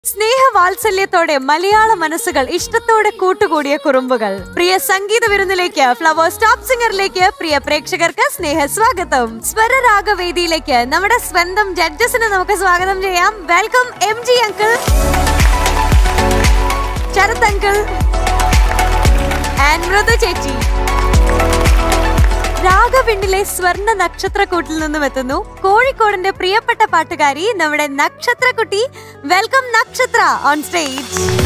സ്നേഹവാത്സല്യത്തോടെ മലയാള മനസ്സുകൾ ഇഷ്ടത്തോടെ കൂട്ടുകൂടിയ കുറുമ്പുകൾ പ്രിയ സംഗീത വിരുന്നിലേക്ക് ഫ്ലവേഴ്സ് ടോപ്പ് സിംഗറിലേക്ക് പ്രിയ പ്രേക്ഷകർക്ക് സ്നേഹ സ്വാഗതം സ്വരരാഗവേദിയിലേക്ക് നമ്മുടെ സ്വന്തം ജഡ്ജസിനെ നമുക്ക് സ്വാഗതം ചെയ്യാം welcome M G uncle Sharath uncle and Mridu ചേച്ചി രാഗവിണ്ണിലെ സ്വർണ്ണ നക്ഷത്രക്കൂട്ടിൽ നിന്നും എത്തുന്നു കോഴിക്കോടിന്റെ പ്രിയപ്പെട്ട പാട്ടുകാരി നമ്മുടെ നക്ഷത്രക്കുട്ടി വെൽക്കം നക്ഷത്ര ഓൺ സ്റ്റേജ്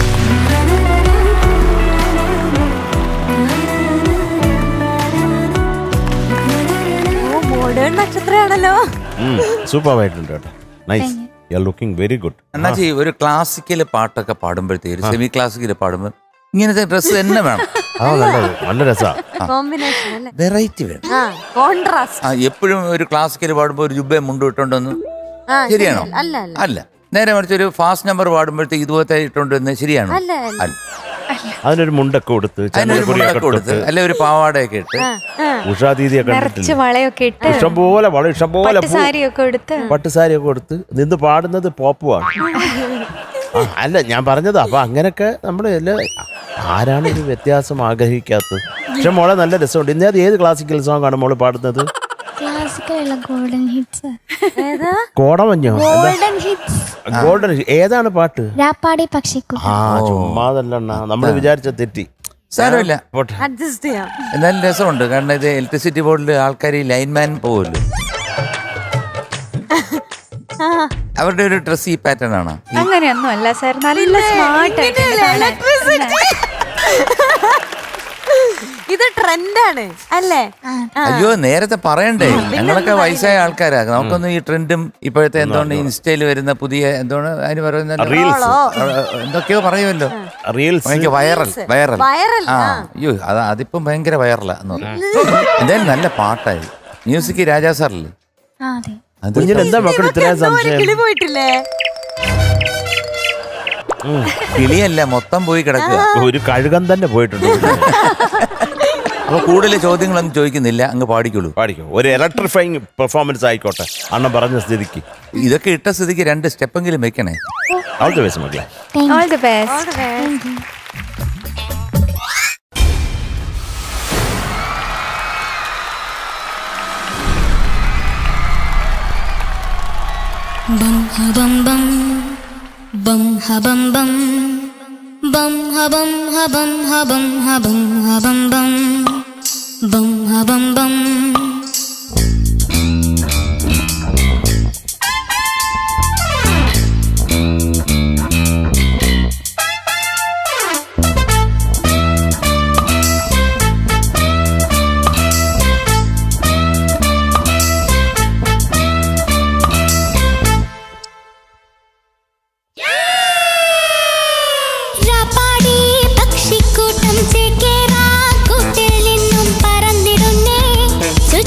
ഓ മോഡേൺ നക്ഷത്രയാണല്ലോ സൂപ്പർ ആയിട്ടുണ്ട് കേട്ടോ nice you are looking very good എന്നുവെച്ചാൽ ഒരു ക്ലാസിക്കൽ പാട്ടൊക്കെ പാടുമ്പോഴത്തേക്ക് സെമി ക്ലാസിക്കൽ പാടുമ്പോൾ ഇങ്ങനത്തെ ഡ്രസ്സ് തന്നെ വേണം ആ നല്ല നല്ല രസാ കോമ്പിനേഷൻ അല്ലേ വെറൈറ്റി വേണം ആ കോൺട്രാസ്റ്റ് ആ എപ്പോഴും ഒരു ക്ലാസിക്കൽ പാടുമ്പോൾ ഒരു ജുബേ മുണ്ട് ഇട്ടുണ്ടെന്ന് ആ ശരിയാണോ അല്ല അല്ല അല്ല നേരെ മറിച്ച് ഒരു ഫാസ്റ്റ് നമ്പർ പാടുമ്പോഴത്തേക്ക് ഇതുപോലത്തെ ഇട്ടുണ്ടെന്ന് ശരിയാണോ അല്ല അല്ല അല്ല അതിനൊരു മുണ്ടൊക്കെ കൊടുത്ത് അതിനൊരു ചന്ദ്രകുറിയൊക്കെ മുണ്ടൊക്കെ കൊടുത്ത് കൊടുത്ത് അല്ലെ ഒരു പാവാടയൊക്കെ ഇട്ട് ആ, ആ. ഉഷാദീതിയൊക്കെ നിറച്ച് കണ്ടിട്ടില്ല വളയൊക്കെ ഇട്ട് ഇഷ്ടംപോലെ വളരെ ഇഷ്ടംപോലെ പൂ- സാരിയൊക്കെ എടുത്ത് പട്ടുസാരിയൊക്കെ കൊടുത്ത് നിന്ന് പാടുന്നത് പോപ്പുമാണ് ആ, അല്ല ഞാൻ പറഞ്ഞത് അപ്പൊ അങ്ങനൊക്കെ നമ്മൾ എല്ലാ ആരാണ് ഒരു വ്യത്യാസം ആഗ്രഹിക്കാത്തത് പക്ഷെ മോളെ നല്ല രസമുണ്ട് ഇന്നേ അത് ഏത് ക്ലാസിക്കൽ സോങ് ആണ് മോള് പാടുന്നത് ക്ലാസിക്കലുള്ള ഗോൾഡൻ ഹിറ്റ്സ് ഏതാ കോടമഞ്ഞോ എന്താ ഗോൾഡൻ ഹിറ്റ്സ് ഗോൾഡൻ ഏതാണ് പാട്ട് രാപ്പാടി പക്ഷിക്കു ആ ചുമ്മാതല്ലണ്ണ നമ്മൾ വിചാരിച്ച തെറ്റി സാരമില്ല പോട്ടെ അഡ്ജസ്റ്റ് ചെയ്യാം എന്നാലും രസമുണ്ട് കാരണം ഇത് ഇലക്ട്രിസിറ്റി ബോർഡിൽ ആൾക്കാർ ഈ ലൈൻമാൻ പോകുമല്ലോ ആ, അവരുടെ ഒരു ഡ്രസ് ഈ പാറ്റേൺ ആണ് അങ്ങനെയൊന്നും അല്ല സാർ നല്ല സ്മാർട്ട് ഇങ്ങനെയല്ലേ electricity? ഇത് ട്രെൻഡാണ് അല്ലേ ആ. അയ്യോ നേരത്തെ പറയണ്ടേ ഞങ്ങളൊക്കെ വയസ്സായ ആൾക്കാരാ നമുക്കൊന്നും ഈ ട്രെൻഡും ഇപ്പോഴത്തെ എന്തുകൊണ്ട് ഇൻസ്റ്റയിൽ വരുന്ന പുതിയ എന്താണ് അതിന് പറയുന്ന റീൽസ് എന്തൊക്കെയോ പറയുമല്ലോ റീൽസ് ഭയങ്കര വൈറൽ വൈറൽ വൈറൽ ആ അയ്യോ അത് അതിപ്പം ഭയങ്കര വൈറലാ എന്ന് പറയും എന്തായാലും നല്ല പാട്ടായി മ്യൂസിക് രാജാ സാറല്ലേ ആ അതെ അത് കുഞ്ഞിന് എന്താ മക്കൾ ഇത്രയും എന്തോ ഒരു സംശയം കിളി പോയിട്ടില്ലേ കിളിയല്ല മൊത്തം പോയി കിടക്കുക ഒരു കഴുകൻ തന്നെ പോയിട്ടുണ്ട് അപ്പൊ കൂടുതൽ ചോദ്യങ്ങളൊന്നും ചോദിക്കുന്നില്ല അങ്ങ് പാടിക്കുള്ളൂ പാടിക്കോ ഒരു ഇലക്ട്രിഫൈങ് പെർഫോമൻസ് ആയിക്കോട്ടെ അണ്ണൻ പറഞ്ഞ സ്ഥിതിക്ക് ഇതൊക്കെ ഇട്ട സ്ഥിതിക്ക് രണ്ട് സ്റ്റെപ്പെങ്കിലും വെക്കണേ ഓൾ ദി ബെസ്റ്റ് മക്കളെ ഓൾ ദി ബെസ്റ്റ് ബം ഹ ബം ബം ബം ഹ ബം ബം ബം ഹ ബം ഹ ബം ഹ ബം ഹ ബം ഹ ബം ബം ബം ഹ ബം ബം രാപ്പാടി പക്ഷിക്കൂട്ടം ചേക്കേറാ കൂട്ടിൽ നിന്നും പറന്നിടുന്നേ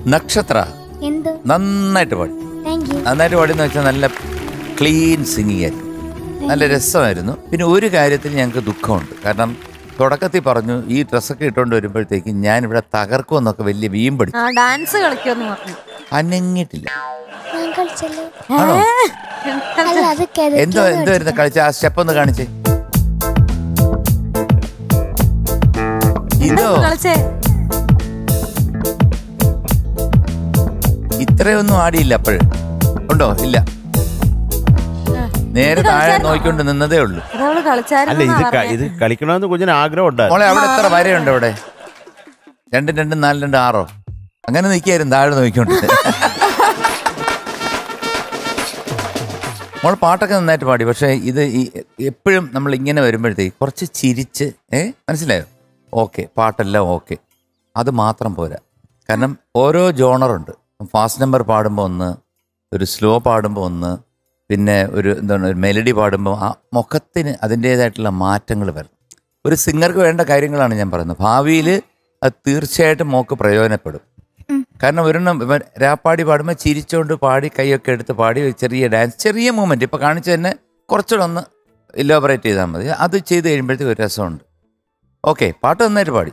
നക്ഷത്ര എന്ത് നന്നായിട്ട് പാടി താങ്ക് യു നന്നായിട്ട് പാടിയെന്ന് വെച്ചാൽ നല്ല ക്ലീൻ സിംഗിങ് ആയിരുന്നു നല്ല രസമായിരുന്നു പിന്നെ ഒരു കാര്യത്തിൽ ഞങ്ങൾക്ക് ദുഃഖമുണ്ട് കാരണം തുടക്കത്തിൽ പറഞ്ഞു ഈ ഡ്രസ്സൊക്കെ ഇട്ടുകൊണ്ട് വരുമ്പോഴത്തേക്ക് ഞാനിവിടെ തകർക്കുമെന്നൊക്കെ വലിയ വീമ്പടി ആ ഡാൻസ് കളിക്കുമെന്ന് പറഞ്ഞു അനങ്ങിയിട്ടില്ല ഞാൻ കളിച്ചല്ലോ ആണോ അല്ല അത് എന്തോ എന്തോ വരുന്ന കളിച്ച ആ സ്റ്റെപ്പ് ഒന്ന് കാണിച്ചേ ഇതോ കളിച്ചേ ഇത്രയൊന്നും ആടിയില്ല അപ്പോഴ് ഉണ്ടോ ഇല്ല നേരെ താഴെ നോക്കിക്കൊണ്ട് നിന്നതേ ഉള്ളൂ അതവള് അല്ല കളിച്ചായിരുന്നു ഇത് ക- ഇത് കളിക്കണമെന്ന് കുഞ്ഞിന് ആഗ്രഹം ഉണ്ടായിരുന്നു മോളെ അവിടെ എത്ര വരെയുണ്ട് അവിടെ രണ്ടും രണ്ടും നാലും രണ്ട് ആറോ അങ്ങനെ നിൽക്കായിരുന്നു താഴെ നോക്കിക്കൊണ്ട് മോൾ പാട്ടൊക്കെ നന്നായിട്ട് പാടി പക്ഷേ ഇത് ഈ എപ്പോഴും നമ്മൾ ഇങ്ങനെ വരുമ്പോഴത്തേക്ക് കുറച്ച് ചിരിച്ച് ഏ മനസ്സിലായോ ഓക്കെ പാട്ടെല്ലാം ഓക്കെ അത് മാത്രം പോരാ കാരണം ഓരോ ജോണറുണ്ട് ഫാസ്റ്റ് നമ്പർ പാടുമ്പോൾ ഒന്ന് ഒരു സ്ലോ പാടുമ്പോൾ ഒന്ന് പിന്നെ ഒരു എന്താണ് ഒരു മെലഡി പാടുമ്പോൾ ആ മുഖത്തിന് അതിൻ്റേതായിട്ടുള്ള മാറ്റങ്ങൾ വരണം ഒരു സിംഗർക്ക് വേണ്ട കാര്യങ്ങളാണ് ഞാൻ പറയുന്നത് ഭാവിയിൽ അത് തീർച്ചയായിട്ടും മോക്ക് പ്രയോജനപ്പെടും കാരണം ഒരെണ്ണം ഇവൻ രാപ്പാടി പാടുമ്പോൾ ചിരിച്ചോണ്ട് പാടി കൈയൊക്കെ എടുത്ത് പാടി ഒരു ചെറിയ ഡാൻസ് ചെറിയ മൂമെന്റ് ഇപ്പൊ കാണിച്ചു തന്നെ കുറച്ചുകൂടെ ഒന്ന് ഇലോബറേറ്റ് ചെയ്താൽ മതി അത് ചെയ്ത് കഴിയുമ്പോഴത്തേക്ക് ഒരു രസമുണ്ട് ഓക്കെ പാട്ട് നന്നായിട്ട് പാടി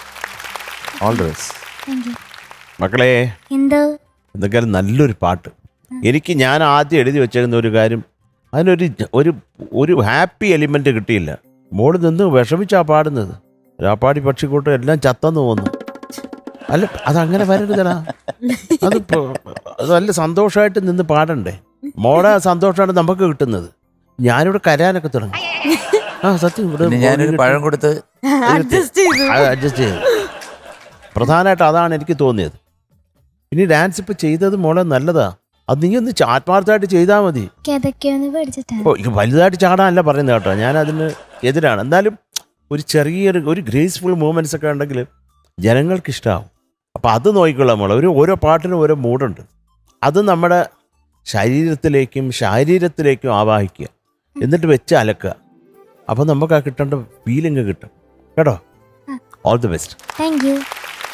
all the best thank you മക്കളെ എന്ത് എന്തൊക്കെയാലും നല്ലൊരു പാട്ട് എനിക്ക് ഞാൻ ആദ്യം എഴുതി വെച്ചിരുന്ന ഒരു കാര്യം അതിനൊരു ഒരു ഒരു ഹാപ്പി എലിമെന്റ് കിട്ടിയില്ല മോള് നിന്ന് വിഷമിച്ചാ പാടുന്നത് രാപ്പാടി പക്ഷിക്കൂട്ടം എല്ലാം ചത്തെന്ന് തോന്നുന്നു അല്ല അതങ്ങനെ വരരുതടാ അത് ഇപ്പൊ- അത് നല്ല സന്തോഷമായിട്ട് നിന്ന് പാടണ്ടേ മോളെ സന്തോഷമാണ് നമുക്ക് കിട്ടുന്നത് ഞാനിവിടെ കരയാനൊക്കെ തുടങ്ങി ആ സത്യം ഇവിടെ പിന്നെ ഞാനൊരു പഴം കൊടുത്ത് അഡ്ജസ്റ്റ് ചെയ്തു അഡ്ജസ്റ്റ് ചെയ്തു പ്രധാനമായിട്ട് അതാണ് എനിക്ക് തോന്നിയത് ഇനി ഡാൻസ് ഇപ്പൊ ചെയ്തത് മോളെ നല്ലതാ അത് നീ ഒന്ന് ച- ആത്മാർത്ഥമായിട്ട് ചെയ്താൽ മതി കിതക്കൊന്ന് പഠിച്ചിട്ടാണ് ഓ ഇത് വലുതായിട്ട് ചാടാനല്ല പറയുന്നത് കേട്ടോ ഞാൻ അതിന് എതിരാണ് എന്നാലും ഒരു ചെറിയൊരു ഒരു ഗ്രേസ്ഫുൾ മൂവ്മെന്റ്സ് ഒക്കെ ഉണ്ടെങ്കിൽ ജനങ്ങൾക്ക് ഇഷ്ടമാവും അപ്പം അത് നോക്കിക്കൊള്ളാം മോളെ ഒരു ഓരോ പാട്ടിനും ഓരോ മൂഡുണ്ട് അത് നമ്മുടെ ശരീരത്തിലേക്കും ശാരീരത്തിലേക്കും ആവാഹിക്കുക എന്നിട്ട് വെച്ച് അലക്കുക അപ്പം നമുക്ക് ആ കിട്ടേണ്ട ഫീലിംഗ് കിട്ടും കേട്ടോ all the best thank you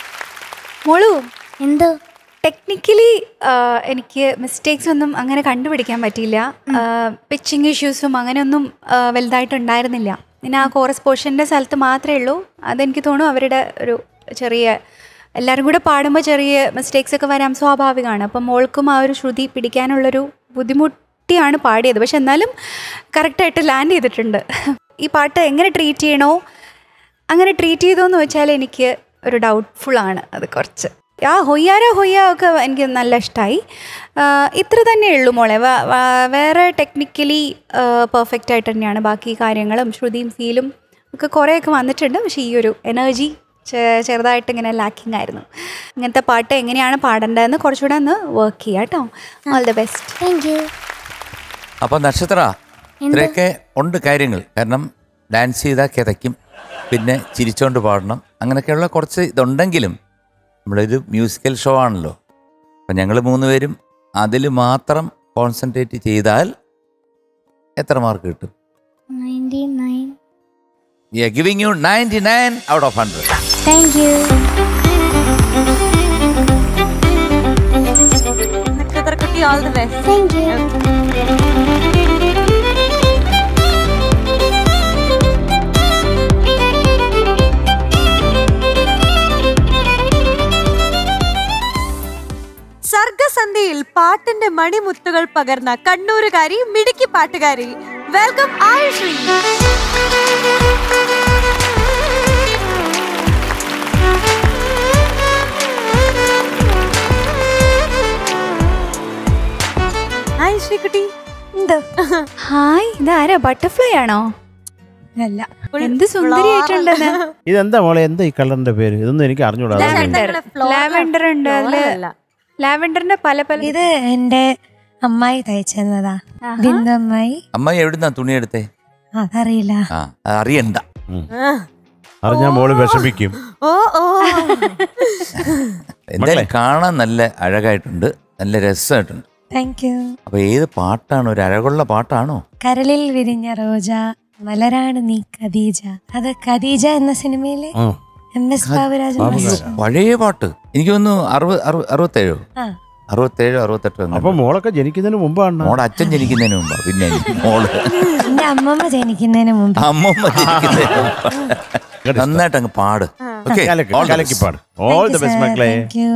മോളു എന്ത് ടെക്നിക്കലി എനിക്ക് മിസ്റ്റേക്സ് ഒന്നും അങ്ങനെ കണ്ടുപിടിക്കാൻ പറ്റിയില്ല പിച്ചിങ് ഇഷ്യൂസും അങ്ങനെയൊന്നും ആ, വലുതായിട്ടുണ്ടായിരുന്നില്ല പിന്നെ ആ കോറസ് പോർഷൻ്റെ സ്ഥലത്ത് മാത്രമേ ഉള്ളൂ അതെനിക്ക് തോന്നുന്നു അവരുടെ ഒരു ചെറിയ എല്ലാവരും കൂടെ പാടുമ്പോൾ ചെറിയ മിസ്റ്റേക്സ് ഒക്കെ വരാൻ സ്വാഭാവികമാണ് അപ്പം മോൾക്കും ആ ഒരു ശ്രുതി പിടിക്കാനുള്ളൊരു ബുദ്ധിമുട്ടിയാണ് പാടിയത് പക്ഷെ എന്നാലും കറക്റ്റായിട്ട് ലാൻഡ് ചെയ്തിട്ടുണ്ട് ഈ പാട്ട് എങ്ങനെ ട്രീറ്റ് ചെയ്യണോ അങ്ങനെ ട്രീറ്റ് ചെയ്തോന്ന് വെച്ചാൽ എനിക്ക് ഒരു ഡൗട്ട്ഫുൾ ആണ് അത് കുറച്ച് ആ ഹൊയ്യാര ഹൊയ്യ ഒക്കെ എനിക്ക് നല്ല ഇഷ്ടമായി ഇത്ര തന്നെ ഉള്ളൂ മോളെ വ- വ- വേറെ ടെക്നിക്കലി പെർഫെക്റ്റ് ആയിട്ട് തന്നെയാണ് ബാക്കി കാര്യങ്ങളും ശ്രുതിയും ഫീലും ഒക്കെ കുറേയൊക്കെ വന്നിട്ടുണ്ട് പക്ഷേ ഈ ഒരു എനർജി ചെറുതായിട്ട് ഇങ്ങനെ ലാക്കിംഗ് ആയിരുന്നു ഇങ്ങനത്തെ പാട്ട് എങ്ങനെയാണ് പാടേണ്ടതെന്ന് കുറച്ചുകൂടെ ഒന്ന് വർക്ക് ചെയ്യാം കേട്ടോ all the best thank you അപ്പൊ നക്ഷത്ര ഇത്രയൊക്കെ ഉണ്ട് കാര്യങ്ങൾ കാരണം ഡാൻസ് ചെയ്താൽ കിതയ്ക്കും പിന്നെ ചിരിച്ചോണ്ട് പാടണം അങ്ങനെയൊക്കെയുള്ള കുറച്ച് ഇതുണ്ടെങ്കിലും നമ്മളൊരു മ്യൂസിക്കൽ ഷോ ആണല്ലോ അപ്പം ഞങ്ങൾ മൂന്നുപേരും അതിൽ മാത്രം കോൺസെൻട്രേറ്റ് ചെയ്താൽ എത്ര മാർക്ക് കിട്ടും ninety nine we are giving you ninety nine out of hundred thank you നക്ഷത്രക്കുട്ടി all the best thank you സർഗസന്ധ്യയിൽ പാട്ടിന്റെ മണിമുത്തുകൾ പകർന്ന കണ്ണൂരുകാരി മിടുക്കി പാട്ടുകാരി വെൽക്കം ആയുശ്രീ ആയുശ്രീ കുട്ടി ഹായ് ഇതാരാ ബട്ടർഫ്ലൈ ആണോ അല്ല എന്ത് സുന്ദരിയായിട്ടുണ്ടെന്ന് ഇതെന്താ മോളെ എന്താ ഈ കളറിന്റെ പേര് ഇതൊന്നും എനിക്ക് അറിഞ്ഞൂടാ അതാ ഞാൻ- ലാവെൻഡർ ലാവെൻഡർ ഉണ്ട് അതില് ലാവെൻഡറിന്റെ പല പല ഇത് എന്റെ അമ്മായി തയ്ച്ചെന്നതാ ബിന്ദു അമ്മായി അമ്മ എവിടുന്നാ തുണി എടുത്തേ അതറിയില്ല ആ അത് അറിയണ്ട അറിഞ്ഞാ മോള് വിഷമിക്കും ഓ ഓ എന്തായാലും കാണാൻ നല്ല അഴകായിട്ടുണ്ട് നല്ല രസമായിട്ടുണ്ട് താങ്ക് യു അപ്പൊ ഏത് പാട്ടാണ് ഒരു അഴകുള്ള പാട്ടാണോ കരളിൽ വിരിഞ്ഞ റോജ മലരാണ് നീ ഖദീജ അത് ഖദീജ എന്ന സിനിമയിലെ ഉം. M S Baburaj Baburaj. Master. പഴയ പാട്ട് എനിക്ക് തോന്നുന്നു അറുപത് അറുപത് അറുപത്തേഴോ ആ. അറുപത്തേഴോ അറുപത്തെട്ടോ എങ്ങാണ്ട്. അപ്പൊ മോളൊക്കെ ജനിക്കുന്നതിന് മുമ്പാണ് മോടെ അച്ഛൻ ജനിക്കുന്നതിന് മുമ്പാ പിന്നെ മോള് എന്റെ അമ്മമ്മ ജനിക്കുന്നതിന് മുമ്പ് അമ്മമ്മ ജനിക്കുന്നതിന് മുമ്പ് നന്നായിട്ട് അങ്ങ് പാട് ഓക്കെ കലക്കിപ്പാട് ഓൾ ദ ബെസ്റ്റ് മക്കളെ താങ്ക് യു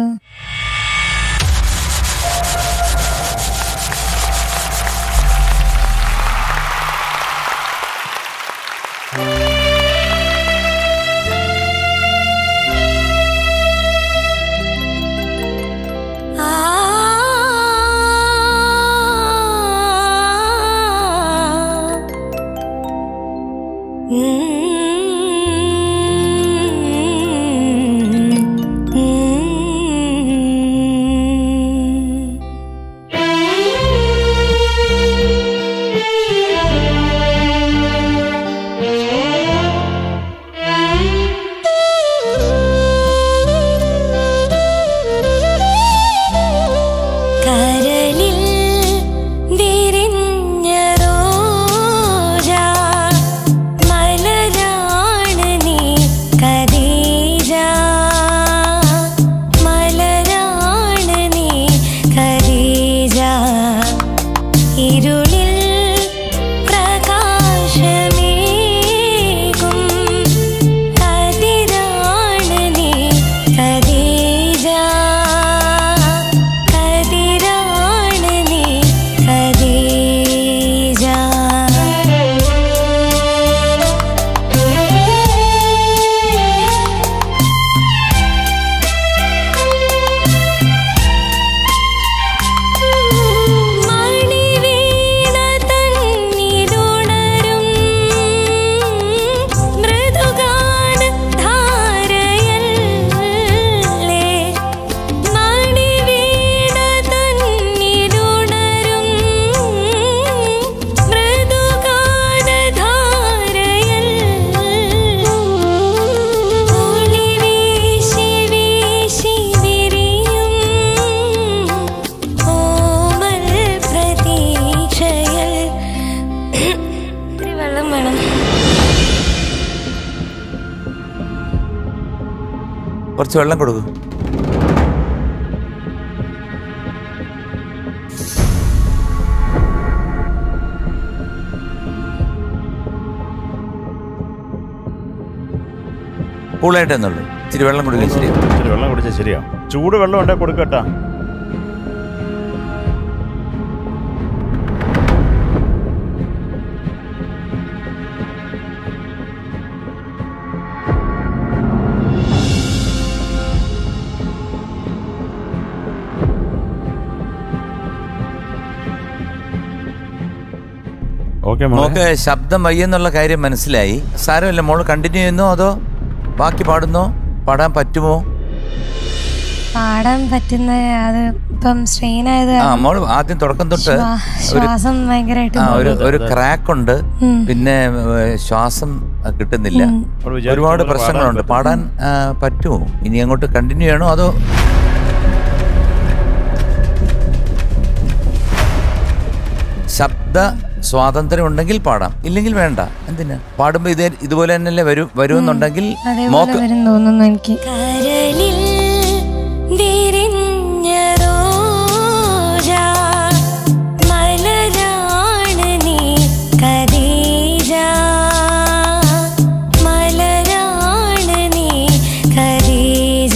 കരളിൽ വിരിഞ്ഞ റോജ മലരാണ് നീ കദീജ മലരാണ് നീ കദീജ ഇരുളിൽ പ്രകാശമേകും കതിരാണ് നീ കദീജ കതിരാണ് നീ കദീജ മണിവീണ തന്നിലുണരും മൃദുഗാന ധാരയല്ലേ മണിവീണ തന്നിലുണരും മൃദുഗാന ധാരയല്ലേ ഒളി വീശി വീശി വിരിയും ഓമൽ പ്രതീക്ഷയിൽ ഇത്തിരി വെള്ളം വേണം കുറച്ച് വെള്ളം കൊടുക്കും കൂളായിട്ട് എന്നുള്ളൂ ഇച്ചിരി വെള്ളം കൊടുക്കുക ശരി ഇച്ചിരി വെള്ളം കുടിച്ചാൽ ശരിയാ ചൂട് വെള്ളം ഉണ്ടെ കൊടുക്കട്ടാ ഓക്കെ മോക്ക് ശബ്ദം വയ്യെന്നുള്ള കാര്യം മനസ്സിലായി സാരമില്ല മോള് കണ്ടിന്യൂ ചെയ്യുന്നോ അതോ ബാക്കി പാടുന്നോ പാടാൻ പറ്റുമോ പാടാൻ പറ്റുന്ന അത് ഇപ്പം സ്ട്രെയിൻ ആയത് ആ മോള് ആദ്യം തുടക്കം തൊട്ട് ശ്വാ- ശ്വാസം ഭയങ്കരമായിട്ട് ആ ഒരു ഒരു ക്രാക്ക് ഉണ്ട് പിന്നെ ഏ, ശ്വാസം കിട്ടുന്നില്ല ഒരുപാട് പ്രശ്നങ്ങളുണ്ട് പാടാൻ ആ, പറ്റുമോ ഇനി അങ്ങോട്ട് കണ്ടിന്യൂ ചെയ്യണോ അതോ ശബ്ദ സ്വാതന്ത്ര്യം ഉണ്ടെങ്കിൽ പാടാം ഇല്ലെങ്കിൽ വേണ്ട എന്തിനാ പാടുമ്പോ ഇതേ ഇതുപോലെ തന്നെയല്ലേ വരൂ വരുമെന്നുണ്ടെങ്കിൽ അതേപോലെ മോക്ക് വരും തോന്നുന്നു എനിക്ക് കരളിൽ വിരിഞ്ഞ റോജ മലരാണ് നീ കദീജ മലരാണ് നീ കദീജ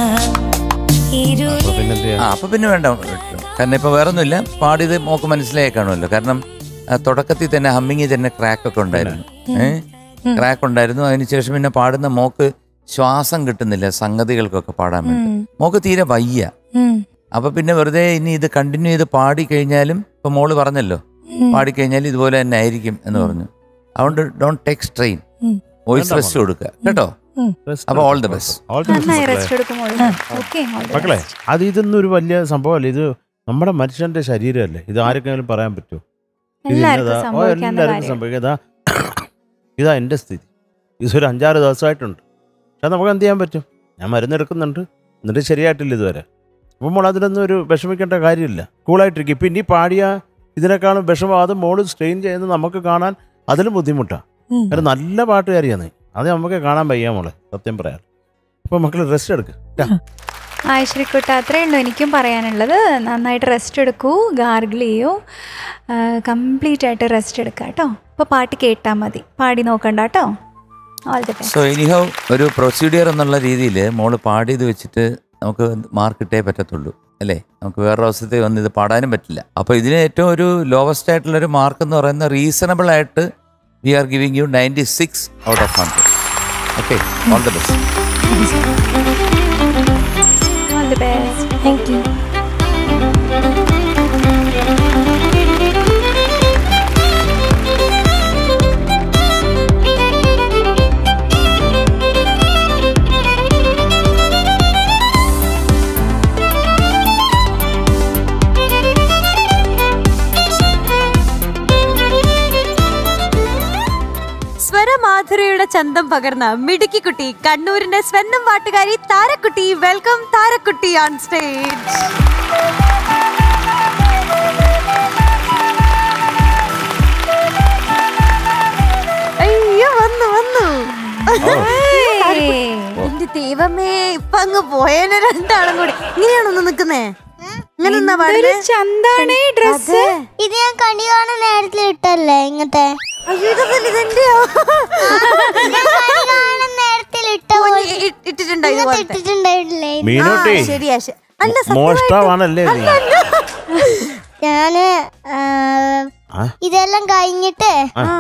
ഇരുളിൽ ആ അപ്പൊ പിന്നെ വേണ്ട കാരണം ഇപ്പൊ വേറൊന്നുമില്ല പാടിയത് മോക്ക് മനസ്സിലായി കാണുമല്ലോ കാരണം ആ, തുടക്കത്തിൽ തന്നെ ഹമ്മിങ്ങിൽ തന്നെ ക്രാക്ക് ഒക്കെ ഉണ്ടായിരുന്നു ഏഹ് ക്രാക്ക് ഉണ്ടായിരുന്നു അതിനുശേഷം പിന്നെ പാടുന്ന മോക്ക് ശ്വാസം കിട്ടുന്നില്ല സംഗതികൾക്കൊക്കെ പാടാൻ വേണ്ടി മോക്ക് തീരെ വയ്യ ഉം. അപ്പൊ പിന്നെ വെറുതെ ഇനി ഇത് കണ്ടിന്യൂ ചെയ്ത് പാടി കഴിഞ്ഞാലും ഇപ്പൊ മോള് പറഞ്ഞല്ലോ പാടിക്കഴിഞ്ഞാൽ ഇതുപോലെ തന്നെ ആയിരിക്കും എന്ന് പറഞ്ഞു അതുകൊണ്ട് ഡോണ്ട് ടേക്ക് സ്ട്രെയിൻ ഉം. വോയിസ് റെസ്റ്റ് കൊടുക്കുക കേട്ടോ അപ്പൊ all the best. നന്നായി റെസ്റ്റ് എടുക്കുമ്പോൾ ഓക്കെ മക്കളെ അത് ഇതൊന്നും ഒരു വലിയ സംഭവമല്ല ഇത് നമ്മുടെ മനുഷ്യന്റെ ശരീരമല്ലേ ഇത് ആർക്കെങ്കിലും പറയാൻ പറ്റുമോ ഇത് എല്ലാവർക്കും ഇന്നതാ- ഓ, സംഭവിക്കാവുന്ന എല്ലാവർക്കും കാര്യം സംഭവിക്കാം ഇതാ ഇതാ എൻ്റെ സ്ഥിതി ഇതൊരു അഞ്ചാറ് ദിവസമായിട്ടുണ്ട് പക്ഷെ നമുക്ക് എന്ത് ചെയ്യാൻ പറ്റും ഞാൻ മരുന്നെടുക്കുന്നുണ്ട് എന്നിട്ട് ശരിയായിട്ടില്ല ഇതുവരെ അപ്പം മോൾ അതിനൊന്നും ഒരു വിഷമിക്കേണ്ട കാര്യമില്ല കൂളായിട്ടിരിക്കും ഇപ്പം ഇനി പാടിയ ഇതിനേക്കാളും വിഷമം അത് മോള് സ്ട്രെയിൻ ചെയ്യുന്നത് നമുക്ക് കാണാൻ അതിലും ബുദ്ധിമുട്ടാണ് ഉം. കാരണം നല്ല പാട്ടുകാരിയാണ് അത് നമുക്ക് കാണാൻ വയ്യ മോളെ സത്യം പറയാം അപ്പൊ മക്കള് റെസ്റ്റ് എടുക്ക് ട്ടാ. ആശ്രിക്കുട്ട അത്രേ ഉള്ളൂ എനിക്കും പറയാനുള്ളത് നന്നായിട്ട് റെസ്റ്റ് എടുക്കൂ ഗാർഗിൾ ചെയ്യൂ കംപ്ലീറ്റ് ആയിട്ട് റെസ്റ്റ് എടുക്കുക കേട്ടോ ഇപ്പോൾ പാട്ട് കേട്ടാൽ മതി പാടി നോക്കണ്ട കേട്ടോ all the best so anyhow ഒരു പ്രൊസീഡിയർ എന്നുള്ള രീതിയിൽ മോള് പാടിയത് വെച്ചിട്ട് നമുക്ക് മാർക്ക് ഇട്ടേ പറ്റത്തുള്ളൂ അല്ലേ നമുക്ക് വേറെ അവസരത്തിൽ വന്ന് ഇത് പാടാനും പറ്റില്ല അപ്പോൾ ഇതിന് ഏറ്റവും ഒരു ലോവസ്റ്റ് ആയിട്ടുള്ള ഒരു മാർക്ക് എന്ന് പറയുന്നത് റീസണബിൾ ആയിട്ട് we are giving you ninety six out of hundred okay all the best all the best thank you സ്വരമാധുരയുടെ ചന്തം പകർന്ന മിടുക്കിക്കുട്ടി കണ്ണൂരിന്റെ സ്വന്തം പാട്ടുകാരി താരക്കുട്ടി വെൽക്കം താരക്കുട്ടി ഓൺ സ്റ്റേജ് അയ്യോ വന്നു വന്നു എന്റെ ദൈവമേ ഇപ്പൊ അങ്ങ് പോയേനെ രണ്ടാളും കൂടി ഇങ്ങനെയാണൊന്ന് നിക്കുന്നേ ഇങ്ങനെ നിന്നാ പാടുന്നേ ചന്താണേ ഡ്രസ് ഇത് ഞാൻ കണി കാണാൻ നേരത്തിൽ ഇട്ടല്ലേ ഇങ്ങനത്തെ അയ്യോ ഇതല്ല ഇതെന്റെയോ ഞാൻ കണി കാണാൻ നേരത്തിൽ ഇട്ട ഓ, പോലെ ഇ- ഇ- ഇട്ടിട്ടുണ്ടോ ഇങ്ങനത്തെ ഇതുപോലത്തെ ഇട്ടിട്ടുണ്ടായിട്ടില്ലേ മീനൂട്ടി ആ, ശരിയാ ശ- അല്ല മോഷ്ടാവാണല്ലേ നീ ഞാന് ആ, ആ? ഇതെല്ലാം കഴിഞ്ഞിട്ട്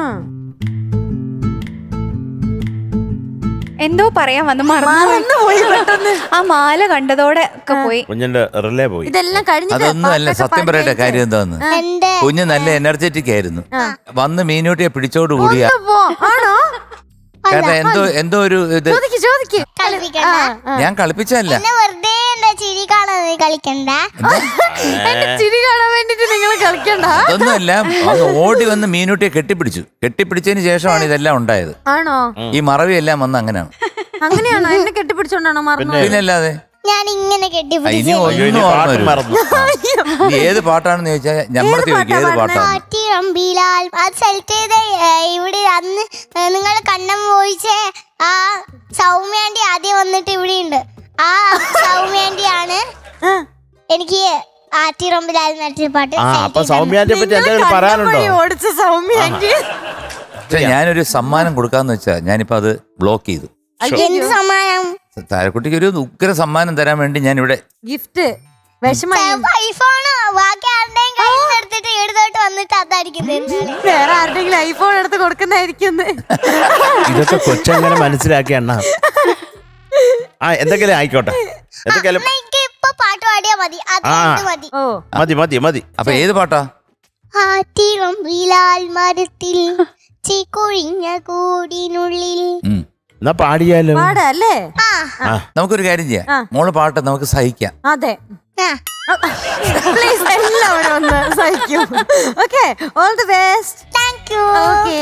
എന്തോ പറയാൻ വന്ന് മറന്നു പോയി പെട്ടെന്ന് ആ മാല കണ്ടതോടെ ഒക്കെ പോയി കുഞ്ഞിന്റെ റിലേ പോയി ഇതെല്ലാം കഴിഞ്ഞിട്ട് അതൊന്നും അല്ല പാട്ടൊക്കെ സത്യം പറയട്ടെ പാടി കാര്യം എന്താന്ന് എന്റെ കുഞ്ഞ് നല്ല എനർജറ്റിക് ആയിരുന്നു വന്ന് മീനൂട്ടിയെ പിടിച്ചോടുകൂടിയ പോ. ആണോ കാരണം എന്തോ എന്തോ ഒരു ഇത് ചോദിക്ക് ചോദിക്ക് കളിപ്പിക്കണ്ട ഞാൻ കളിപ്പിച്ചല്ല എന്നെ വെറുതെ എന്റെ ചിരി കാണാൻ നീ കളിക്കണ്ട എന്റെ ചിരി കാണാൻ വേണ്ടിട്ട് നിങ്ങൾ കളിക്കണ്ട അതൊന്നുമല്ല ഒന്ന് ഓടി വന്ന് മീനൂട്ടിയെ കെട്ടിപ്പിടിച്ചു കെട്ടിപ്പിടിച്ചതിന് ശേഷമാണ് ഇതെല്ലാം ഉണ്ടായത് ആണോ ഈ മറവി എല്ലാം വന്ന് അങ്ങനെയാണ് അങ്ങനെയാണോ എന്നെ കെട്ടിപ്പിടിച്ചോണ്ടാണോ മറന്നു പിന്നെ അല്ലാതെ ഞാൻ ഇങ്ങനെ ആ, ഇനി കെട്ടിപ്പിടിച്ച് അയ്യോ, ഇനി ഒന്നും പാട്ട് ഓർമ്മ മറന്നു ഇനി ഏത് പാട്ടാണെന്ന് ചോദിച്ചാൽ ഞമ്മളത്ത് ചോദിക്കും ഏത് പാട്ടാണ് പാട്ടി റംബിലാൽ അത് സെലക്ട് ചെയ്ത ഏ, ഇവിടെ അന്ന് നിങ്ങൾ കണ്ണം പോയിച്ചേ ആ സൗമ്യാണ്ടി ആദ്യം വന്നിട്ട് ഇവിടെ ഉണ്ട് ആ സൗമ്യാണ്ടിയാണ് എനിക്ക് ആറ്റി റംബിലാൽ നട്ടൊരു പാട്ട് ആ select അപ്പൊ ചെയ്തത്. സൗമ്യാന്റെ പറ്റി എന്തെങ്കിലും പറയാനുണ്ടോ ഓടിച്ച സൗമ്യ ആന്റി പക്ഷെ ഞാനൊരു സമ്മാനം കൊടുക്കാന്ന് വെച്ചാൽ ഞാനിപ്പോ അത് ബ്ലോക്ക് ചെയ്തു എന്ത് സമ്മാനം താരക്കുട്ടിക്ക് ഒരു ഉഗ്ര സമ്മാനം തരാൻ വേണ്ടി ഞാൻ ഇവിടെ ഗിഫ്റ്റ് വിഷമായി ചിലപ്പോ ഐഫോണ് ബാക്കി ആരുടെയും കയ്യിൽ നിന്ന് എടുത്തിട്ട് എടുത്തോട്ട് വന്നിട്ട് അതായിരിക്കും തരുന്നത് വേറെ ആരുടെങ്കിലും ഐഫോൺ എടുത്ത് കൊടുക്കുന്നതായിരിക്കും ഇതൊക്കെ കൊച്ചെങ്ങനെ മനസ്സിലാക്കി അണ്ണ ആ എന്തെങ്കിലും ആയിക്കോട്ടെ എന്തെങ്കിലും അമ്മ, എനിക്ക് ഇപ്പൊ പാട്ട് പാടിയാ മതി അത് ആ. കഴിഞ്ഞ് മതി ഓ മതി മതി മതി അപ്പൊ ഏത് പാട്ടാ ആറ്റിറമ്പിലാൽ മരത്തിൽ ചീക്കൊഴിഞ്ഞ കൂടിനുള്ളിൽ ഉം. എന്നാ പാടിയാലോ പാടാ അല്ലേ ആ നമുക്കൊരു കാര്യം ചെയ്യാം ആ. മോള് പാട്ട് നമുക്ക് സഹിക്കാം അതെ ആ പ്ലീസ് എല്ലാവരും ഒന്ന് സഹിക്കൂ okay all the best thank you okay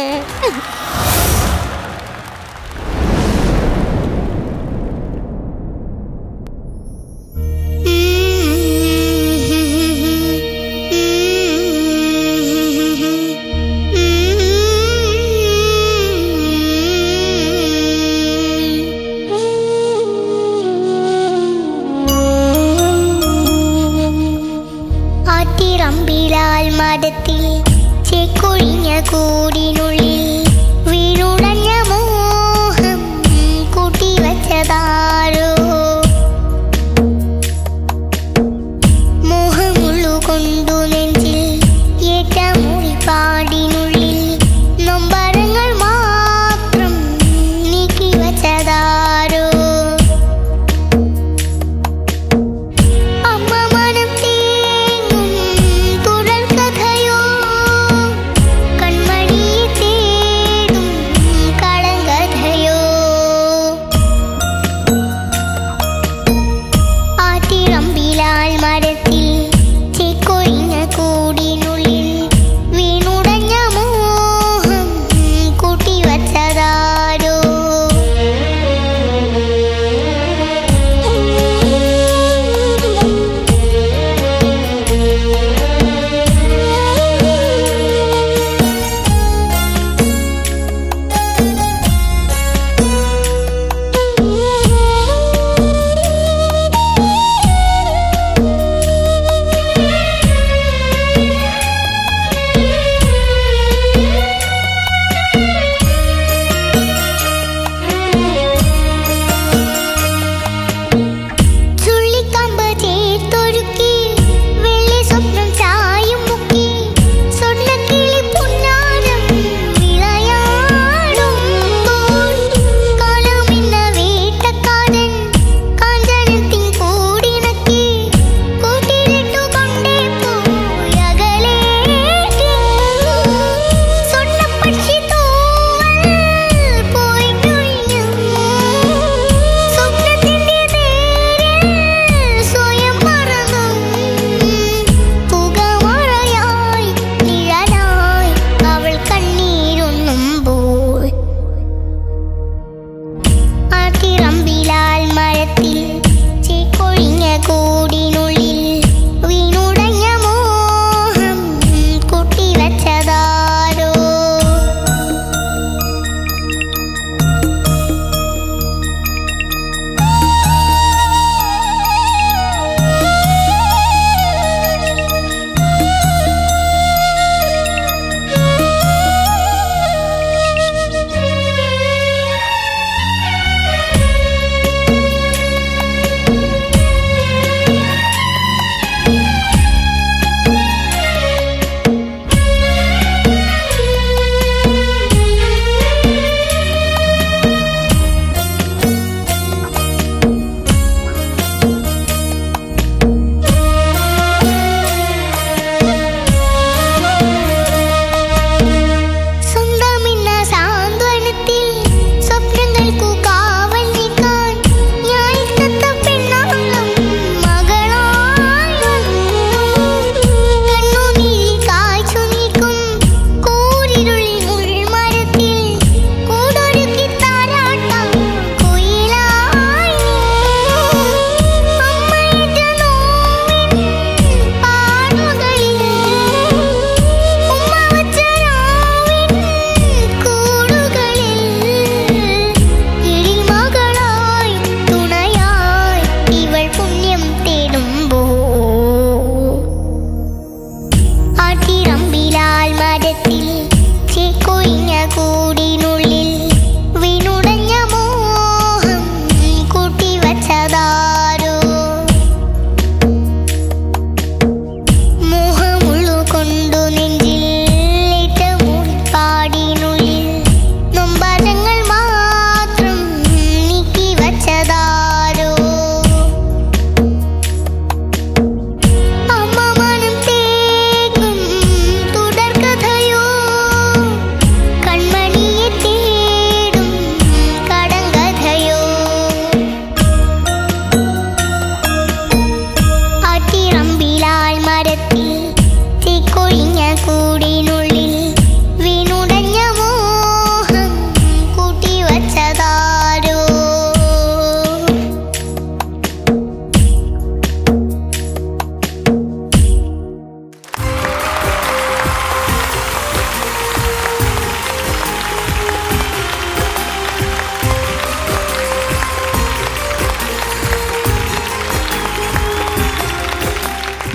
ആറ്റിറമ്പിലാൽ മരത്തിൽ ചേക്കൊഴിഞ്ഞ കൂടിനുള്ളിൽ വീണുടഞ്ഞ മോഹം കൂട്ടിവച്ചതാരോ മോഹമുള്ളു കൊണ്ടു നെഞ്ചിൽ ഏറ്റ മുറിപ്പാടിനുള്ളിൽ നൊമ്പരങ്ങൾ മാത്രം നീക്കി വച്ചതാരോ അമ്മ മനം തേങ്ങും തുടർ കഥയോ കൺമണി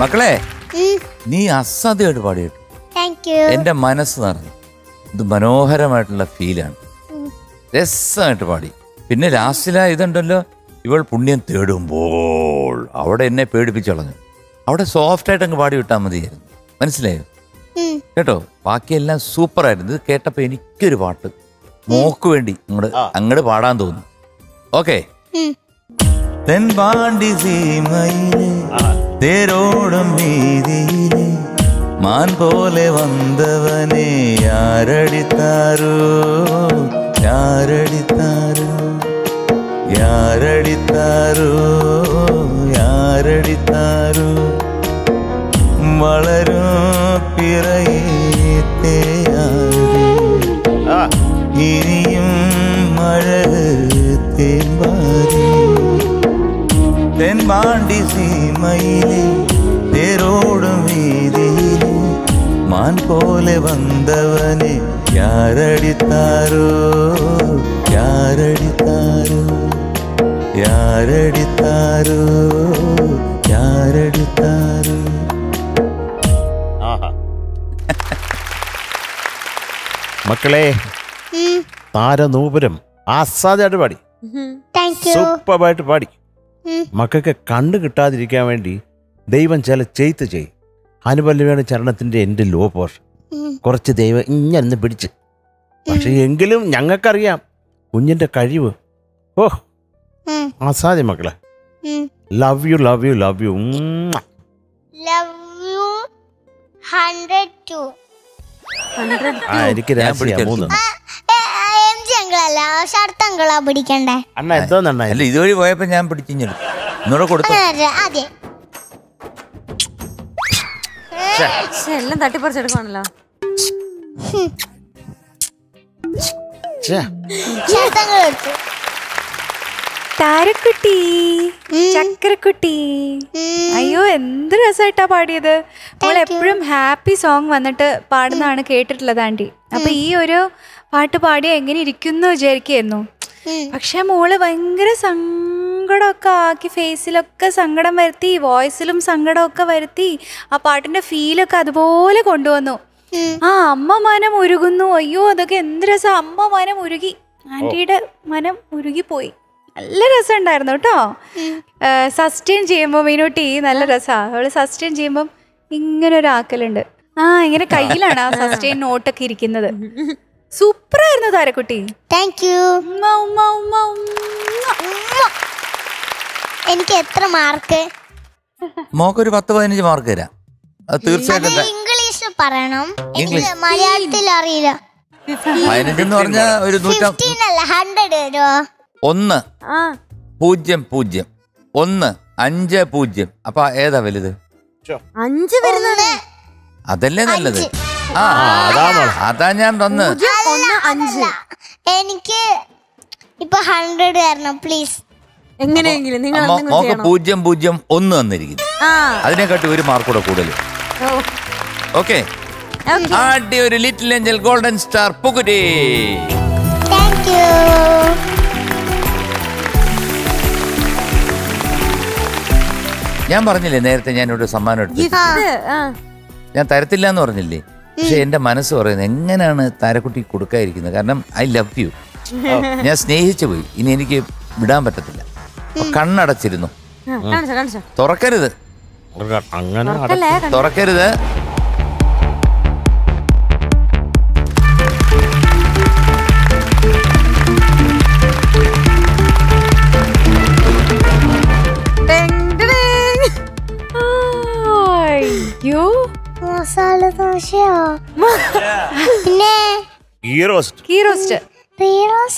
മക്കളെ നീ അസാധ്യമായിട്ട് പാടിയിട്ടു താങ്ക് യു എന്റെ മനസ്സ് നിറഞ്ഞു ഇത് മനോഹരമായിട്ടുള്ള ഫീലാണ് രസമായിട്ട് പാടി പിന്നെ ലാസ്റ്റിലാ ഇതുണ്ടല്ലോ ഇവൾ പുണ്യം തേടുമ്പോൾ അവിടെ എന്നെ പേടിപ്പിച്ചു കളഞ്ഞു അവിടെ സോഫ്റ്റ് ആയിട്ട് അങ്ങ് പാടി വിട്ടാൽ മതിയായിരുന്നു മനസ്സിലായോ കേട്ടോ ബാക്കിയെല്ലാം സൂപ്പർ ആയിരുന്നു ഇത് കേട്ടപ്പോ എനിക്കൊരു പാട്ട് മോക്ക് വേണ്ടി അങ്ങോട്ട് അങ്ങോട്ട് പാടാൻ തോന്നുന്നു ഓക്കെ തെൻപാണ്ടി സീമയിലെ തേരോടും വീതിയിലെ മാൻ പോലെ വന്നവനെ യാരടിത്താരോ യാരടിത്താരോ യാരടിത്താരോ യാരടിത്താരോ വളരും പിറയേത്തയാതെ ഇനിയും മഴ തേമ്പാതി തെൻപാണ്ടി സീമയിലെ തേരോടും വീതിയിലെ മാൻ പോലെ വന്നവനെ യാരടിത്താരോ യാരടിത്താരോ യാരടിത്താരോ യാരടിത്താരോ ആഹാ. മക്കളെ താരനൂപുരം അസാധ്യമായിട്ട് പാടി താങ്ക് യു സൂപ്പറായിട്ട് പാടി മക്കൾക്ക് കണ്ടു കിട്ടാതിരിക്കാൻ വേണ്ടി ദൈവം ചില ചെയ്ത്ത് ചെയ്യും അനുപല്ലവിയാണ് ചരണത്തിന്റെ എൻ്റെ ലോ പോർഷൻ കുറച്ച് ദൈവം ഇങ്ങനെ പിടിച്ച് പക്ഷെ എങ്കിലും ഞങ്ങൾക്കറിയാം കുഞ്ഞിന്റെ കഴിവ് ഓ അസാധ്യം മക്കളെ love you love you love you love you hundred two ആ എനിക്ക് ഞാൻ രാശിയാ പിടിക്കാം. മൂന്ന് എം ജി അങ്കിളല്ല ഷർട്ട് അങ്കിളാ പിടിക്കണ്ടേ അണ്ണ എന്തോന്നണ്ണ അല്ല ഇതുവഴി പോയപ്പോ ഞാൻ പിടിച്ചിഞ്ഞെടുത്തു ഇന്നൂടെ കൊടുത്തു അതെ, അതെ ശ്ശെ, എല്ലാം തട്ടിപ്പറിച്ചെടുക്കുവാണല്ലോ ഷർട്ട് അങ്കിൾ എടുത്തു താരക്കുട്ടി ചക്കരക്കുട്ടി അയ്യോ എന്ത് രസമായിട്ടാ പാടിയത് മോൾ എപ്പോഴും ഹാപ്പി സോങ് വന്നിട്ട് പാടുന്നതാണ് കേട്ടിട്ടുള്ളത് ആൻറ്റി അപ്പൊ ഈ ഒരു പാട്ട് പാടിയ എങ്ങനെ ഇരിക്കുന്നു വിചാരിക്കായിരുന്നു പക്ഷെ മോള് ഭയങ്കര സങ്കടമൊക്കെ ആക്കി ഫേസിലൊക്കെ സങ്കടം വരുത്തി വോയിസിലും സങ്കടമൊക്കെ വരുത്തി ആ പാട്ടിന്റെ ഫീലൊക്കെ അതുപോലെ കൊണ്ടുവന്നു ആ അമ്മ മനം ഉരുകുന്നു അയ്യോ അതൊക്കെ എന്ത് രസം അമ്മ മനം ഉരുകി ആന്റിയുടെ മനം ഉരുകിപ്പോയി നല്ല രസം ഉണ്ടായിരുന്നു കേട്ടോ സസ്റ്റെയിൻ ചെയ്യുമ്പോൾ മീനൂട്ടി നല്ല രസമാണ് അവള് സസ്റ്റെയിൻ ചെയ്യുമ്പം ഇങ്ങനെ ഒരു ആക്കലുണ്ട് ആ ഇങ്ങനെ കയ്യിലാണ് ആ സസ്റ്റെയിൻ നോട്ടൊക്കെ ഇരിക്കുന്നത് സൂപ്പർ ആയിരുന്നു താരക്കുട്ടി താങ്ക് യു ഉമ്മ, ഉമ്മ, ഉമ്മ, ഉമ്മ. എനിക്ക് എത്ര മാർക്ക് മോക്കൊരു പത്ത് പതിനഞ്ച് മാർക്ക് തരാം അത് തീർച്ചയായിട്ടും ത- ഇംഗ്ലീഷ് പറയണം എനിക്ക് ഇംഗ്ലീഷ്. മലയാളത്തിൽ അറിയില്ല പതിനഞ്ചെന്ന് പറഞ്ഞാൽ ഒരു നൂറ്റ ഫിഫ്റ്റീൻ അല്ല ഹൺഡ്രഡ് തരുമോ ഒന്ന് ആ പൂജ്യം പൂജ്യം ഒന്ന് അഞ്ച് പൂജ്യം അപ്പൊ ഏതാ വലുത് അഞ്ച് വരുന്നത് അതല്ലേ നല്ലത് ആ അതാ മോളെ. അതാ ഞാൻ തന്ന് പൂജ്യം, ഒന്ന് അഞ്ച് എനിക്ക് ഇപ്പൊ ഹൺഡ്രഡ് തരണം പ്ലീസ് എങ്ങനെയെങ്കിലും നിങ്ങൾ മോ- എന്തെങ്കിലും മോക്ക് ചെയ്യണം പൂജ്യം പൂജ്യം ഒന്ന് തന്നിരിക്കുന്നു ആ അതിനെക്കാട്ടി ഒരു മാർക്ക് കൂടെ കൂടുതൽ ഓ, ഓക്കെ okay. ആദ്യ ഒരു ലിറ്റിൽ ഏഞ്ചൽ ഗോൾഡൻ സ്റ്റാർ പുകുരി താങ്ക് യു ഞാൻ പറഞ്ഞില്ലേ നേരത്തെ ഞാൻ ഒരു സമ്മാനം എടുത്തു Gift, ആ. ഞാൻ തരത്തില്ല എന്ന് പറഞ്ഞില്ലേ പക്ഷെ എന്റെ മനസ്സ് പറയുന്നത് എങ്ങനെയാണ് താരക്കുട്ടി കൊടുക്കാതിരിക്കുന്നത് കാരണം ഐ ലവ് യു ഞാൻ സ്നേഹിച്ചു പോയി ഇനി എനിക്ക് വിടാൻ പറ്റത്തില്ല അപ്പൊ കണ്ണടച്ചിരുന്നു ആ, കാണിച്ചോ കാണിച്ചോ തുറക്കരുത് അങ്ങനെ അട- അല്ലേ കണ്ടോ? തുറക്കരുത് ടെങ് ടെങ്. അയ്യോ മസാല ദോശയോ പിന്നെ ഗീ റോസ്റ്റ് കീ റോസ്റ്റ് റീറോസ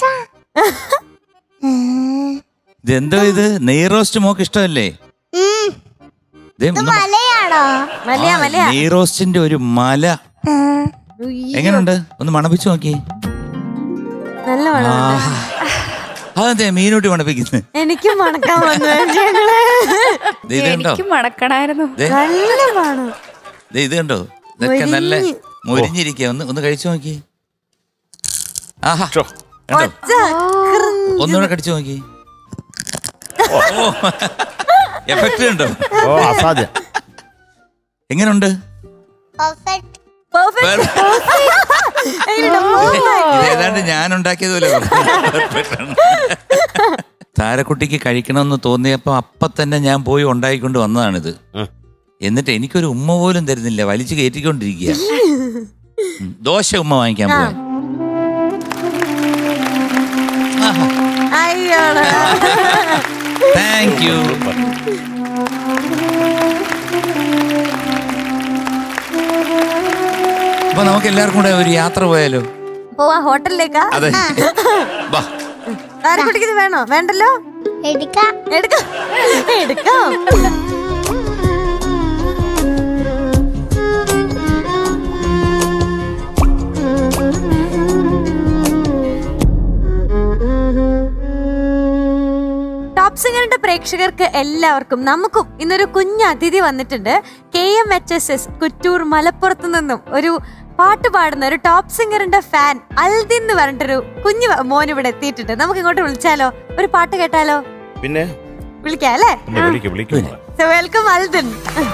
ഇതെന്തോ ഇത് നെയ് റോസ്റ്റ് മോക്ക് ഇഷ്ടമല്ലേ ദേ, ഒന്ന് മലയാണോ മലയാ ആ, മലയാ നെയ് റോസ്റ്റിന്റെ ഒരു മല ഉയ്യ്, എങ്ങനെയുണ്ട് ഒന്ന് മണപ്പിച്ചു നോക്കി നല്ല മണം അതെ മീനൂട്ടി മണപ്പിക്കുന്നത് എനിക്കും മണക്കാൻ വന്നു ഞങ്ങള് ദേ, ഇത് കണ്ടോ എനിക്ക് മണക്കണായിരുന്നു ദേ, നല്ല മണം ദേ, ഇത് കണ്ടോ ഇതൊക്കെ നല്ല മൊരിഞ്ഞിരിക്കുക ഒന്ന് ഒന്ന് കഴിച്ചു നോക്കി ആഹാ ഛോ. കണ്ടോ ചക്രം. ഒന്നുകൂടെ കടിച്ചു നോക്കി എഫക്ട് കണ്ടോ ഓ അസാധ്യം എങ്ങനെയുണ്ട് പെർഫെക്റ്റ് ഇത് ഏതാണ്ട് ഞാൻ ഉണ്ടാക്കിയതുപോലെ താരക്കുട്ടിക്ക് കഴിക്കണമെന്ന് തോന്നിയപ്പോ അപ്പൊ തന്നെ ഞാൻ പോയി ഉണ്ടാക്കിക്കൊണ്ട് വന്നതാണിത് ഉം. എന്നിട്ട് എനിക്കൊരു ഉമ്മ പോലും തരുന്നില്ല വലിച്ചു കയറ്റിക്കൊണ്ടിരിക്കുക ഉം. ദോശ ഉമ്മ വാങ്ങിക്കാൻ പോവാ അയ്യോടാ താങ്ക് യു അപ്പൊ നമുക്ക് എല്ലാവർക്കും കൂടെ ഒരു യാത്ര പോയാലോ പോവാ ഹോട്ടലിലേക്കാ അതെ വാ താരക്കുട്ടിക്ക് ഇത് വേണോ വേണ്ടല്ലോ എടുക്കാം എടുക്കാം എടുക്കാം ടോപ്പ് സിംഗറിന്റെ പ്രേക്ഷകർക്ക് എല്ലാവർക്കും നമുക്കും ഇന്നൊരു കുഞ്ഞ് അതിഥി വന്നിട്ടുണ്ട് K M H S S Kuttur മലപ്പുറത്ത് നിന്നും ഒരു പാട്ട് പാടുന്ന ഒരു ടോപ്പ് സിംഗറിന്റെ ഫാൻ അൽദിൻ എന്ന് പറഞ്ഞിട്ടൊരു കുഞ്ഞു മോൻ ഇവിടെ എത്തിയിട്ടുണ്ട് നമുക്ക് ഇങ്ങോട്ട് വിളിച്ചാലോ ഒരു പാട്ട് കേട്ടാലോ പിന്നെ വിളിക്കാം അല്ലേ പിന്നെ വിളിക്കും വിളിക്കും so welcome Aldin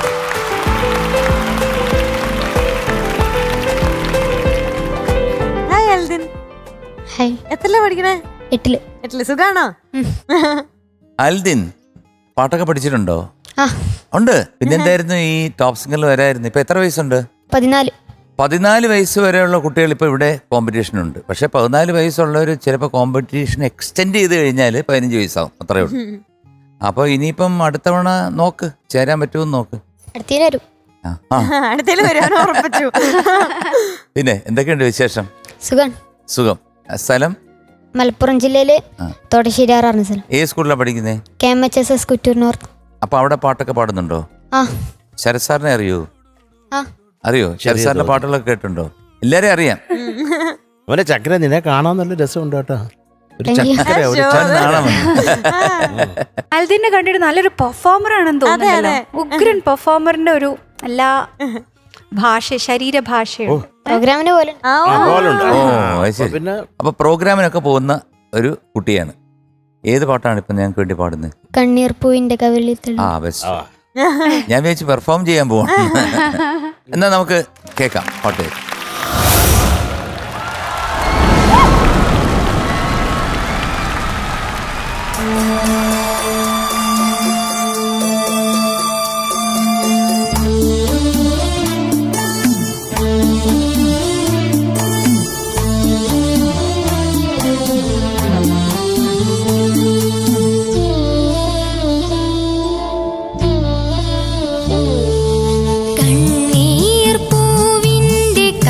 hi Aldin hi എത്രല്ല പഠിക്കണേ എട്ടില് എട്ടില് സുഖാണോ അൽദിൻ പാട്ടൊക്കെ പഠിച്ചിട്ടുണ്ടോ ആ ഉണ്ട് പിന്നെന്തായിരുന്നു ഈ ടോപ്പ് സിംഗറിൽ വരായിരുന്നു ഇപ്പൊ എത്ര വയസ്സുണ്ട് പതിനാല് പതിനാല് വയസ്സ് വരെയുള്ള കുട്ടികൾ ഇപ്പോൾ ഇവിടെ കോമ്പറ്റീഷൻ ഉണ്ട് പക്ഷെ പതിനാല് വയസ്സുള്ളവർ ചിലപ്പോൾ കോമ്പറ്റീഷൻ എക്സ്റ്റെൻഡ് ചെയ്ത് കഴിഞ്ഞാൽ പതിനഞ്ച് വയസ്സാവും അത്രേ ഉള്ളൂ അപ്പോൾ ഇനിയിപ്പം അടുത്തവണ നോക്ക് ചേരാൻ പറ്റുമെന്ന് നോക്ക് അടുത്തേന് വരും ആ, ആ അടുത്തേലും വരാൻ ഉറപ്പിച്ചു പിന്നെ എന്തൊക്കെയുണ്ട് വിശേഷം സുഖാണ് സുഖം ആ, സ്ഥലം മലപ്പുറം ജില്ലയില് ആ. തോട്ടശ്ശേരിയാറാണ് സ്ഥലം ഏത് സ്കൂളിലാണ് പഠിക്കുന്നത് K M H S S Kuttur north അപ്പോൾ അവിടെ പാട്ടൊക്കെ പാടുന്നുണ്ടോ ആ ശരത് സാറിനെ അറിയോ ആ അറിയോ ശരത് സാറിന്റെ പാട്ടുകളൊക്കെ കേട്ടിട്ടുണ്ടോ എല്ലാരെയും അറിയാം അവനെ ചക്കര നിന്നെ കാണാൻ നല്ല രസമുണ്ട് കേട്ടോ ഒരു Thank you. ചക്കര ഒരു Sure. ഞാൻ നാളെ വന്നു. അൽദിനെ കണ്ടിട്ട് നല്ലൊരു പെർഫോമർ ആണെന്ന് തോന്നുന്നല്ലോ ഉഗ്രൻ പെർഫോമറിന്റെ ഒരു എല്ലാ ഭാഷ ശരീരഭാഷയും പ്രോഗ്രാമിന് പോലെ ആ, ആ, ഓ. ബോളുണ്ട് ഓ ആ, അത് അപ്പൊ ശരി പിന്നെ അപ്പൊ പ്രോഗ്രാമിനൊക്കെ പോകുന്ന ഒരു കുട്ടിയാണ് ഏത് പാട്ടാണ് ഇപ്പൊ ഞങ്ങൾക്ക് വേണ്ടി പാടുന്നത് കണ്ണീർ പൂവിന്റെ കവിളിൽ തെളി ആ ബെസ്റ്റ് ആ, ഞാൻ വിചാരിച്ചു പെർഫോം ചെയ്യാൻ പോവാം എന്നാ നമുക്ക് കേൾക്കാം പാട്ട് കേൾക്കാം കണ്ണീർ പൂവിന്റെ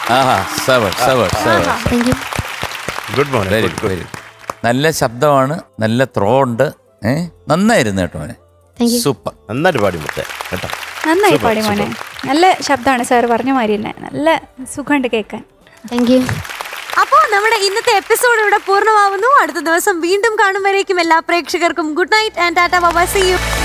ആഹാ seven seven seven thank you good morning very good very നല്ല ശബ്ദമാണ് നല്ല ത്രോ ഉണ്ട് ഏ നന്നായിരുന്നു കേട്ടോ അവനെ താങ്ക് യു സൂപ്പർ നന്നായിട്ട് പാടി മുത്തേ കേട്ടോ നന്നായി Super, പാടി മോനെ നല്ല ശബ്ദമാണ് സാർ പറഞ്ഞ മാതിരി തന്നെ നല്ല സുഖമുണ്ട് കേൾക്കാൻ താങ്ക് യു അപ്പോ നമ്മുടെ ഇന്നത്തെ എപ്പിസോഡ് ഇവിടെ പൂർണ്ണമാവുന്നു അടുത്ത ദിവസം വീണ്ടും കാണും വരേക്കും എല്ലാ പ്രേക്ഷകർക്കും ഗുഡ് നൈറ്റ് ആൻഡ് ടാറ്റ ബാബ സി യു